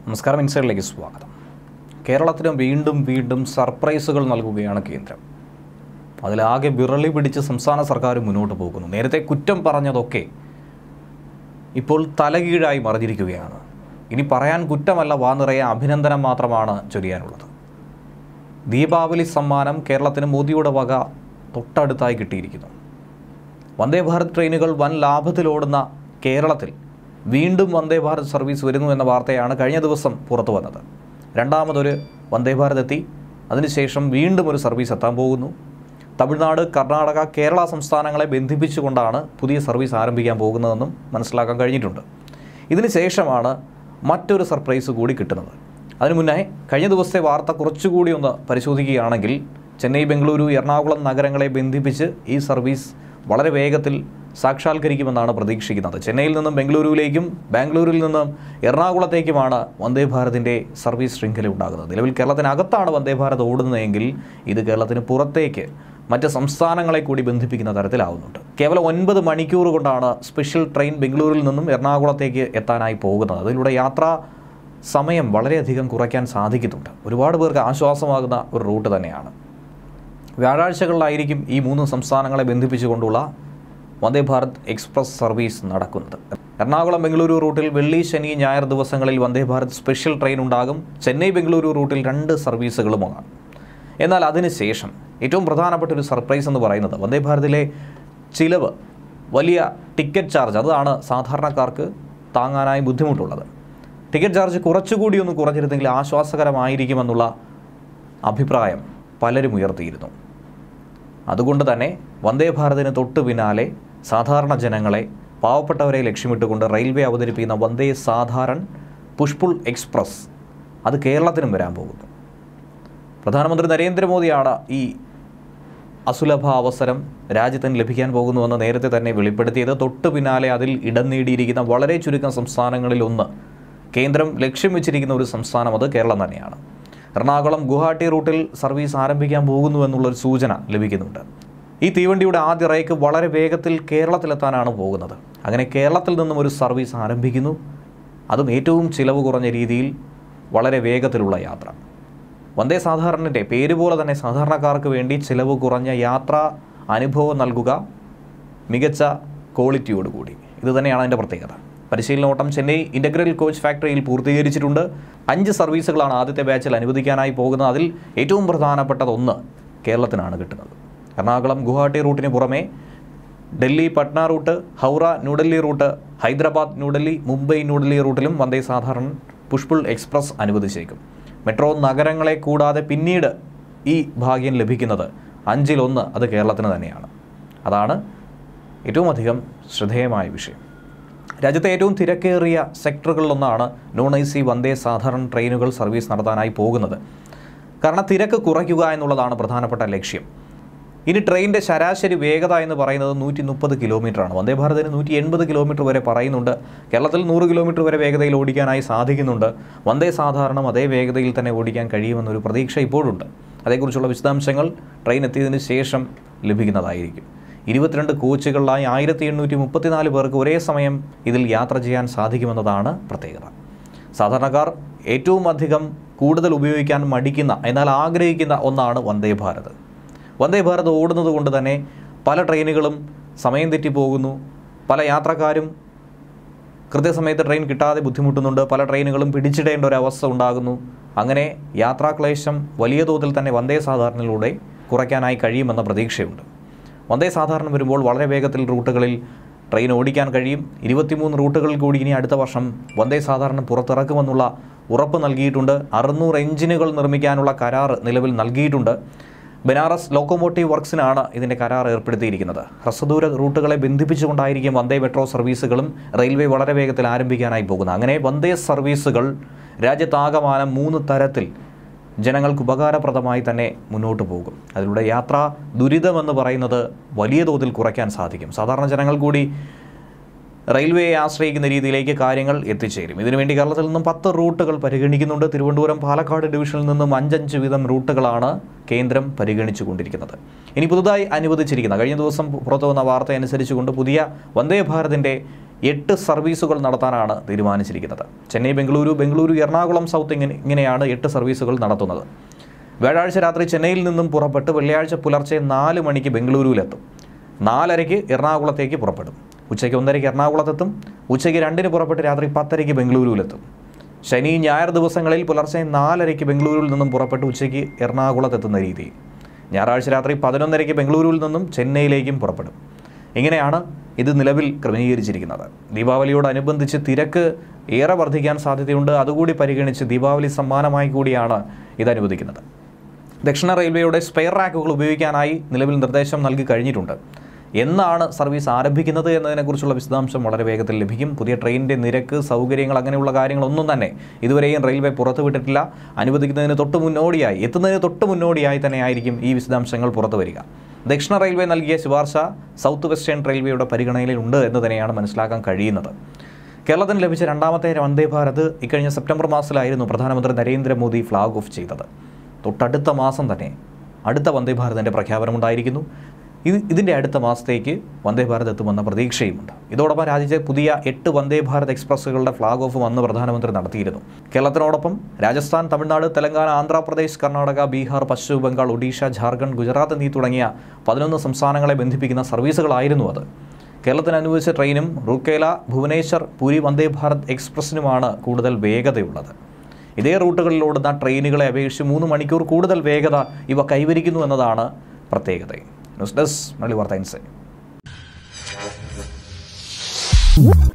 നമസ്കാരം ഇൻസൈഡിലേക്ക് സ്വാഗതം കേരളത്തിന് വീണ്ടും വീണ്ടും സർപ്രൈസുകൾ നൽകുകയാണ് കേന്ദ്രം അതിലാകെ വിറളി പിടിച്ച് സംസ്ഥാന സർക്കാർ മുന്നോട്ട് പോകുന്നു നേരത്തെ കുറ്റം പറഞ്ഞതൊക്കെ ഇപ്പോൾ തലകീഴായി മറിഞ്ഞിരിക്കുകയാണ് ഇനി പറയാൻ കുറ്റമല്ല വാ നിറയെ അഭിനന്ദനം മാത്രമാണ് ചൊരിയാനുള്ളത് ദീപാവലി സമ്മാനം കേരളത്തിന് മോദിയുടെ വക തൊട്ടടുത്തായി കിട്ടിയിരിക്കുന്നു വന്ദേ ഭാരത് ട്രെയിനുകൾ വൻ ലാഭത്തിലോടുന്ന കേരളത്തിൽ വീണ്ടും വന്ദേ ഭാരത് സർവീസ് വരുന്നു എന്ന വാർത്തയാണ് കഴിഞ്ഞ ദിവസം പുറത്തു വന്നത് രണ്ടാമതൊരു വന്ദേ ഭാരത് എത്തി അതിനുശേഷം വീണ്ടും ഒരു സർവീസ് എത്താൻ പോകുന്നു തമിഴ്നാട് കർണാടക കേരള സംസ്ഥാനങ്ങളെ ബന്ധിപ്പിച്ചുകൊണ്ടാണ് പുതിയ സർവീസ് ആരംഭിക്കാൻ പോകുന്നതെന്നും മനസ്സിലാക്കാൻ കഴിഞ്ഞിട്ടുണ്ട് ഇതിന് ശേഷമാണ് മറ്റൊരു സർപ്രൈസ് കൂടി കിട്ടുന്നത് അതിനു മുന്നേ കഴിഞ്ഞ ദിവസത്തെ വാർത്ത കുറച്ചുകൂടി ഒന്ന് പരിശോധിക്കുകയാണെങ്കിൽ ചെന്നൈ ബംഗളൂരു എറണാകുളം നഗരങ്ങളെ ബന്ധിപ്പിച്ച് ഈ സർവീസ് വളരെ വേഗത്തിൽ സാക്ഷാത്കരിക്കുമെന്നാണ് പ്രതീക്ഷിക്കുന്നത് ചെന്നൈയിൽ നിന്നും ബംഗളൂരുവിലേക്കും ബാംഗ്ലൂരിൽ നിന്നും എറണാകുളത്തേക്കുമാണ് വന്ദേ ഭാരതിൻ്റെ സർവീസ് ശൃംഖല ഉണ്ടാകുന്നത് നിലവിൽ കേരളത്തിനകത്താണ് വന്ദേ ഭാരത് ഓടുന്നതെങ്കിൽ ഇത് കേരളത്തിന് പുറത്തേക്ക് മറ്റ് സംസ്ഥാനങ്ങളെ കൂടി ബന്ധിപ്പിക്കുന്ന തരത്തിലാവുന്നുണ്ട് കേവലം ഒൻപത് മണിക്കൂർ കൊണ്ടാണ് സ്പെഷ്യൽ ട്രെയിൻ ബംഗളൂരിൽ നിന്നും എറണാകുളത്തേക്ക് എത്താനായി പോകുന്നത് അതിലൂടെ യാത്രാ സമയം വളരെയധികം കുറയ്ക്കാൻ സാധിക്കുന്നുണ്ട് ഒരുപാട് പേർക്ക് ആശ്വാസമാകുന്ന ഒരു റൂട്ട് തന്നെയാണ് വ്യാഴാഴ്ചകളിലായിരിക്കും ഈ മൂന്ന് സംസ്ഥാനങ്ങളെ ബന്ധിപ്പിച്ചുകൊണ്ടുള്ള വന്ദേ ഭാരത് എക്സ്പ്രസ് സർവീസ് നടക്കുന്നത് എറണാകുളം ബംഗളൂരു റൂട്ടിൽ വെള്ളി ശനി ഞായർ ദിവസങ്ങളിൽ വന്ദേ ഭാരത് സ്പെഷ്യൽ ട്രെയിൻ ഉണ്ടാകും ചെന്നൈ ബംഗളൂരു റൂട്ടിൽ രണ്ട് സർവീസുകളുമാണ് എന്നാൽ അതിനുശേഷം ഏറ്റവും പ്രധാനപ്പെട്ട ഒരു സർപ്രൈസ് എന്ന് പറയുന്നത് വന്ദേ ഭാരതിലെ ചിലവ് വലിയ ടിക്കറ്റ് ചാർജ് അതാണ് സാധാരണക്കാർക്ക് താങ്ങാനായി ബുദ്ധിമുട്ടുള്ളത് ടിക്കറ്റ് ചാർജ് കുറച്ചുകൂടി ഒന്ന് കുറഞ്ഞിരുന്നെങ്കിൽ ആശ്വാസകരമായിരിക്കുമെന്നുള്ള അഭിപ്രായം പലരും ഉയർത്തിയിരുന്നു അതുകൊണ്ട് തന്നെ വന്ദേ ഭാരതിന് തൊട്ടു പിന്നാലെ സാധാരണ ജനങ്ങളെ പാവപ്പെട്ടവരെ ലക്ഷ്യമിട്ടുകൊണ്ട് റെയിൽവേ അവതരിപ്പിക്കുന്ന വന്ദേ സാധാരൺ പുഷ്പുൾ എക്സ്പ്രസ് അത് കേരളത്തിനും വരാൻ പോകുന്നു പ്രധാനമന്ത്രി നരേന്ദ്രമോദിയാണ് ഈ അസുലഭ അവസരം രാജ്യത്തിന് ലഭിക്കാൻ പോകുന്നുവെന്ന് നേരത്തെ തന്നെ വെളിപ്പെടുത്തിയത് തൊട്ടു പിന്നാലെ അതിൽ ഇടം നേടിയിരിക്കുന്ന വളരെ ചുരുക്കം സംസ്ഥാനങ്ങളിൽ ഒന്ന് കേന്ദ്രം ലക്ഷ്യം വെച്ചിരിക്കുന്ന ഒരു സംസ്ഥാനം അത് കേരളം തന്നെയാണ് എറണാകുളം ഗുവാഹട്ടി റൂട്ടിൽ സർവീസ് ആരംഭിക്കാൻ പോകുന്നു എന്നുള്ളൊരു സൂചന ലഭിക്കുന്നുണ്ട് ഈ തീവണ്ടിയുടെ ആദ്യ റേക്ക് വളരെ വേഗത്തിൽ കേരളത്തിലെത്താനാണ് പോകുന്നത് അങ്ങനെ കേരളത്തിൽ നിന്നും ഒരു സർവീസ് ആരംഭിക്കുന്നു അതും ഏറ്റവും ചിലവ് കുറഞ്ഞ രീതിയിൽ വളരെ വേഗത്തിലുള്ള യാത്ര വന്ദേ സാധാരണൻ്റെ പേര് പോലെ തന്നെ സാധാരണക്കാർക്ക് വേണ്ടി ചിലവ് കുറഞ്ഞ യാത്രാ അനുഭവം നൽകുക മികച്ച ക്വാളിറ്റിയോടുകൂടി ഇത് തന്നെയാണ് അതിൻ്റെ പ്രത്യേകത പരിശീലന ഓട്ടം ചെന്നൈ ഇൻ്റഗ്രൽ കോച്ച് ഫാക്ടറിയിൽ പൂർത്തീകരിച്ചിട്ടുണ്ട് അഞ്ച് സർവീസുകളാണ് ആദ്യത്തെ ബാച്ചിൽ അനുവദിക്കാനായി പോകുന്നത് അതിൽ ഏറ്റവും പ്രധാനപ്പെട്ടത് ഒന്ന് കേരളത്തിനാണ് കിട്ടുന്നത് എറണാകുളം ഗുവാഹട്ടി റൂട്ടിന് പുറമെ ഡൽഹി പട്ന റൂട്ട് ഹൗറ ന്യൂഡൽഹി റൂട്ട് ഹൈദരാബാദ് ന്യൂഡൽഹി മുംബൈ ന്യൂഡൽഹി റൂട്ടിലും വന്ദേ സാധാരണ പുഷ്പുൾ എക്സ്പ്രസ് അനുവദിച്ചേക്കും മെട്രോ നഗരങ്ങളെ കൂടാതെ പിന്നീട് ഈ ഭാഗ്യം ലഭിക്കുന്നത് അഞ്ചിലൊന്ന് അത് കേരളത്തിന് തന്നെയാണ് അതാണ് ഏറ്റവും അധികം ശ്രദ്ധേയമായ വിഷയം രാജ്യത്തെ ഏറ്റവും തിരക്കേറിയ സെക്ടറുകളിലൊന്നാണ് നോൺ ഐ സി വന്ദേ സാധാരണ ട്രെയിനുകൾ സർവീസ് നടത്താനായി പോകുന്നത് കാരണം തിരക്ക് കുറയ്ക്കുക എന്നുള്ളതാണ് പ്രധാനപ്പെട്ട ലക്ഷ്യം ഇനി ട്രെയിനിൻ്റെ ശരാശരി വേഗത എന്ന് പറയുന്നത് നൂറ്റി മുപ്പത് കിലോമീറ്ററാണ് വന്ദേ ഭാരതിന് നൂറ്റി എൺപത് കിലോമീറ്റർ വരെ പറയുന്നുണ്ട് കേരളത്തിൽ നൂറ് കിലോമീറ്റർ വരെ വേഗതയിൽ ഓടിക്കാനായി സാധിക്കുന്നുണ്ട് വന്ദേ സാധാരണം അതേ വേഗതയിൽ തന്നെ ഓടിക്കാൻ കഴിയുമെന്നൊരു പ്രതീക്ഷ ഇപ്പോഴുണ്ട് അതേക്കുറിച്ചുള്ള വിശദാംശങ്ങൾ ട്രെയിൻ എത്തിയതിന് ശേഷം ലഭിക്കുന്നതായിരിക്കും ഇരുപത്തിരണ്ട് കോച്ചുകളിലായി ആയിരത്തി എണ്ണൂറ്റി മുപ്പത്തിനാല് പേർക്ക് ഒരേ സമയം ഇതിൽ യാത്ര ചെയ്യാൻ സാധിക്കുമെന്നതാണ് പ്രത്യേകത സാധാരണക്കാർ ഏറ്റവും അധികം കൂടുതൽ ഉപയോഗിക്കാൻ മടിക്കുന്ന എന്നാൽ ആഗ്രഹിക്കുന്ന ഒന്നാണ് വന്ദേ ഭാരത് വന്ദേ ഭാരത് ഓടുന്നത് കൊണ്ട് തന്നെ പല ട്രെയിനുകളും സമയം തെറ്റിപ്പോകുന്നു പല യാത്രക്കാരും കൃത്യസമയത്ത് ട്രെയിൻ കിട്ടാതെ ബുദ്ധിമുട്ടുന്നുണ്ട് പല ട്രെയിനുകളും പിടിച്ചിടേണ്ട ഒരു അവസ്ഥ ഉണ്ടാകുന്നു അങ്ങനെ യാത്രാക്ലേശം വലിയ തോതിൽ തന്നെ വന്ദേ സാധാരണയിലൂടെ കുറയ്ക്കാനായി കഴിയുമെന്ന പ്രതീക്ഷയുണ്ട് വന്ദേ സാധാരണ വരുമ്പോൾ വളരെ വേഗത്തിൽ റൂട്ടുകളിൽ ട്രെയിൻ ഓടിക്കാൻ കഴിയും ഇരുപത്തിമൂന്ന് റൂട്ടുകളിൽ കൂടി ഇനി അടുത്ത വർഷം വന്ദേ സാധാരണ പുറത്തിറക്കുമെന്നുള്ള ഉറപ്പ് നൽകിയിട്ടുണ്ട് അറുന്നൂറ് എഞ്ചിനുകൾ നിർമ്മിക്കാനുള്ള കരാർ നിലവിൽ നൽകിയിട്ടുണ്ട് ബനാറസ് ലോക്കോമോട്ടീവ് വർക്ക്സിനാണ് ഇതിൻ്റെ കരാർ ഏർപ്പെടുത്തിയിരിക്കുന്നത് ഹ്രസ്വദൂര റൂട്ടുകളെ ബന്ധിപ്പിച്ചുകൊണ്ടായിരിക്കും വന്ദേ മെട്രോ സർവീസുകളും റെയിൽവേ വളരെ വേഗത്തിൽ ആരംഭിക്കാനായി പോകുന്നത് അങ്ങനെ വന്ദേ സർവീസുകൾ രാജ്യത്താകമാനം മൂന്ന് തരത്തിൽ ജനങ്ങൾക്ക് ഉപകാരപ്രദമായി തന്നെ മുന്നോട്ട് പോകും അതിലൂടെ യാത്രാ ദുരിതമെന്ന് പറയുന്നത് വലിയ തോതിൽ കുറയ്ക്കാൻ സാധിക്കും സാധാരണ ജനങ്ങൾ കൂടി റെയിൽവേയെ ആശ്രയിക്കുന്ന രീതിയിലേക്ക് കാര്യങ്ങൾ എത്തിച്ചേരും ഇതിനുവേണ്ടി കേരളത്തിൽ നിന്നും പത്ത് റൂട്ടുകൾ പരിഗണിക്കുന്നുണ്ട് തിരുവനന്തപുരം പാലക്കാട് ഡിവിഷനിൽ നിന്നും അഞ്ചഞ്ച് വീതം റൂട്ടുകളാണ് കേന്ദ്രം പരിഗണിച്ചു കൊണ്ടിരിക്കുന്നത് ഇനി പുതുതായി അനുവദിച്ചിരിക്കുന്ന കഴിഞ്ഞ ദിവസം പുറത്തു വന്ന വാർത്ത അനുസരിച്ചുകൊണ്ട് പുതിയ വന്ദേ ഭാരതിൻ്റെ എട്ട് സർവീസുകൾ നടത്താനാണ് തീരുമാനിച്ചിരിക്കുന്നത് ചെന്നൈ ബംഗളൂരു ബംഗളൂരു എറണാകുളം സൗത്ത് ഇങ്ങനെ ഇങ്ങനെയാണ് എട്ട് സർവീസുകൾ നടത്തുന്നത് വ്യാഴാഴ്ച രാത്രി ചെന്നൈയിൽ നിന്നും പുറപ്പെട്ട് വെള്ളിയാഴ്ച പുലർച്ചെ നാല് മണിക്ക് ബംഗളൂരുവിലെത്തും നാലരയ്ക്ക് എറണാകുളത്തേക്ക് പുറപ്പെടും ഉച്ചയ്ക്ക് ഒന്നരയ്ക്ക് എറണാകുളത്തെത്തും ഉച്ചയ്ക്ക് രണ്ടിന് പുറപ്പെട്ട് രാത്രി പത്തരയ്ക്ക് ബംഗളൂരുവിലെത്തും ശനി ഞായർ ദിവസങ്ങളിൽ പുലർച്ചെ നാലരയ്ക്ക് ബംഗളൂരുവിൽ നിന്നും പുറപ്പെട്ട് ഉച്ചയ്ക്ക് എറണാകുളത്തെത്തുന്ന രീതി ഞായറാഴ്ച രാത്രി പതിനൊന്നരയ്ക്ക് ബംഗളൂരുവിൽ നിന്നും ചെന്നൈയിലേക്കും പുറപ്പെടും ഇങ്ങനെയാണ് ഇത് നിലവിൽ ക്രമീകരിച്ചിരിക്കുന്നത് ദീപാവലിയോടനുബന്ധിച്ച് തിരക്ക് ഏറെ വർദ്ധിക്കാൻ സാധ്യതയുണ്ട് അതുകൂടി പരിഗണിച്ച് ദീപാവലി സമ്മാനമായി കൂടിയാണ് ഇത് അനുവദിക്കുന്നത് ദക്ഷിണ റെയിൽവേയുടെ സ്പെയർ റാക്കുകൾ ഉപയോഗിക്കാനായി നിലവിൽ നിർദ്ദേശം നൽകി കഴിഞ്ഞിട്ടുണ്ട് എന്നാണ് സർവീസ് ആരംഭിക്കുന്നത് എന്നതിനെക്കുറിച്ചുള്ള വിശദാംശം വളരെ വേഗത്തിൽ ലഭിക്കും പുതിയ ട്രെയിനിൻ്റെ നിരക്ക് സൗകര്യങ്ങൾ അങ്ങനെയുള്ള കാര്യങ്ങളൊന്നും തന്നെ ഇതുവരെയും റെയിൽവേ പുറത്തുവിട്ടിട്ടില്ല അനുവദിക്കുന്നതിന് തൊട്ട് മുന്നോടിയായി എത്തുന്നതിന് തൊട്ട് മുന്നോടിയായി തന്നെ ആയിരിക്കും ഈ വിശദാംശങ്ങൾ പുറത്തു വരിക ദക്ഷിണ റെയിൽവേ നൽകിയ ശുപാർശ സൗത്ത് വെസ്റ്റേൺ റെയിൽവേയുടെ പരിഗണനയിലുണ്ട് എന്ന് തന്നെയാണ് മനസ്സിലാക്കാൻ കഴിയുന്നത് കേരളത്തിന് ലഭിച്ച രണ്ടാമത്തെ വന്ദേ ഭാരത് ഇക്കഴിഞ്ഞ സെപ്റ്റംബർ മാസത്തിലായിരുന്നു പ്രധാനമന്ത്രി നരേന്ദ്രമോദി ഫ്ലാഗ് ഓഫ് ചെയ്തത് തൊട്ടടുത്ത മാസം തന്നെ അടുത്ത വന്ദേ ഭാരതിൻ്റെ പ്രഖ്യാപനമുണ്ടായിരിക്കുന്നു ഇത് ഇതിൻ്റെ അടുത്ത മാസത്തേക്ക് വന്ദേ ഭാരത് എത്തുമെന്ന പ്രതീക്ഷയുമുണ്ട് ഇതോടൊപ്പം രാജ്യത്തെ പുതിയ എട്ട് വന്ദേ ഭാരത് എക്സ്പ്രസ്സുകളുടെ ഫ്ലാഗ് ഓഫും അന്ന് പ്രധാനമന്ത്രി നടത്തിയിരുന്നു കേരളത്തിനോടൊപ്പം രാജസ്ഥാൻ തമിഴ്നാട് തെലങ്കാന ആന്ധ്രാപ്രദേശ് കർണാടക ബീഹാർ പശ്ചിമ ബംഗാൾ ഒഡീഷ ജാർഖണ്ഡ് ഗുജറാത്ത് എന്നീ തുടങ്ങിയ പതിനൊന്ന് സംസ്ഥാനങ്ങളെ ബന്ധിപ്പിക്കുന്ന സർവീസുകളായിരുന്നു അത് കേരളത്തിന് അനുവദിച്ച ട്രെയിനും റൂർക്കേല ഭുവനേശ്വർ പുരി വന്ദേ ഭാരത് എക്സ്പ്രസ്സിനുമാണ് കൂടുതൽ വേഗതയുള്ളത് ഇതേ റൂട്ടുകളിലോടുന്ന ട്രെയിനുകളെ അപേക്ഷിച്ച് മൂന്ന് മണിക്കൂർ കൂടുതൽ വേഗത ഇവ കൈവരിക്കുന്നു എന്നതാണ് പ്രത്യേകത ന്യൂസ് ഡെസ്ക് മള്ളി വാർത്ത ഇൻസൈറ്റ്